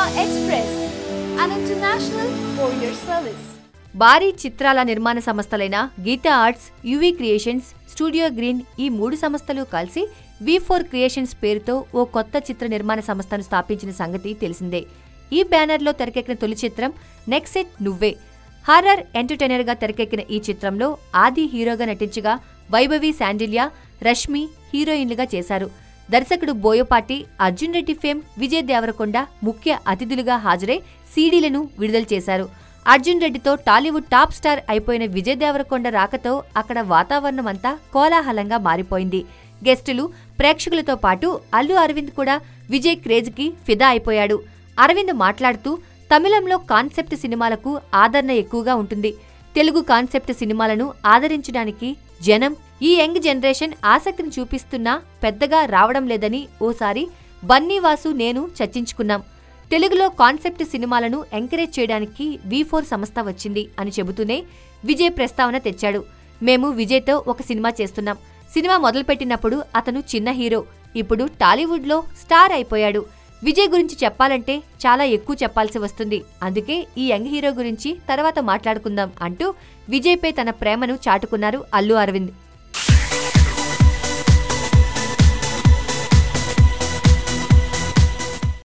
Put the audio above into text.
Express, an international courier service. భారీ చిత్రాల నిర్మాణ సంస్థలైన Geetha arts UV creations studio green ఈ మూడు సంస్థలు కలిసి వి ఫోర్ క్రియేషన్స్ పేరుతో ఓ కొత్త చిత్ర నిర్మాణ సంస్థను స్థాపించిన సంగతి తెలిసిందే ఈ బ్యానర్లో తెరకెక్కిన తొలి చిత్రం నెక్సెట్ నువ్వే హారర్ ఎంటర్టైనర్గా తెరకెక్కిన ఈ చిత్రంలో ఆది హీరోగా నటించగా వైభవి శాండిల్య రష్మి హీరోయిన్లుగా చేశారు దర్శకుడు బోయపాటి అర్జున్ రెడ్డి ఫేమ్ విజయ్ దేవరకొండ ముఖ్య అతిథులుగా హాజరై సీడీలను విడుదల చేశారు అర్జున్ రెడ్డితో టాలీవుడ్ టాప్ స్టార్ అయిపోయిన విజయ్ దేవరకొండ రాకతో అక్కడ వాతావరణం అంతా కోలాహలంగా మారిపోయింది గెస్టులు ప్రేక్షకులతో పాటు అల్లు అరవింద్ కూడా విజయ్ క్రేజ్కి ఫిదా అయిపోయాడు అరవింద్ మాట్లాడుతూ తమిళంలో కాన్సెప్ట్ సినిమాలకు ఆదరణ ఎక్కువగా ఉంటుంది తెలుగు కాన్సెప్ట్ సినిమాలను ఆదరించడానికి జనం ఈ యంగ్ జనరేషన్ ఆసక్తిని చూపిస్తున్నా పెద్దగా రావడం లేదని ఓసారి బన్నీవాసు నేను చర్చించుకున్నాం తెలుగులో కాన్సెప్ట్ సినిమాలను ఎంకరేజ్ చేయడానికి వి ఫోర్ సంస్థ వచ్చింది అని చెబుతూనే విజయ్ ప్రస్తావన తెచ్చాడు మేము విజయ్తో ఒక సినిమా చేస్తున్నాం సినిమా మొదలుపెట్టినప్పుడు అతను చిన్న హీరో ఇప్పుడు టాలీవుడ్లో స్టార్ అయిపోయాడు విజయ్ గురించి చెప్పాలంటే చాలా ఎక్కువ చెప్పాల్సి వస్తుంది అందుకే ఈ యంగ్ హీరో గురించి తర్వాత మాట్లాడుకుందాం అంటూ విజయ్పై తన ప్రేమను చాటుకున్నారు అల్లు అరవింద్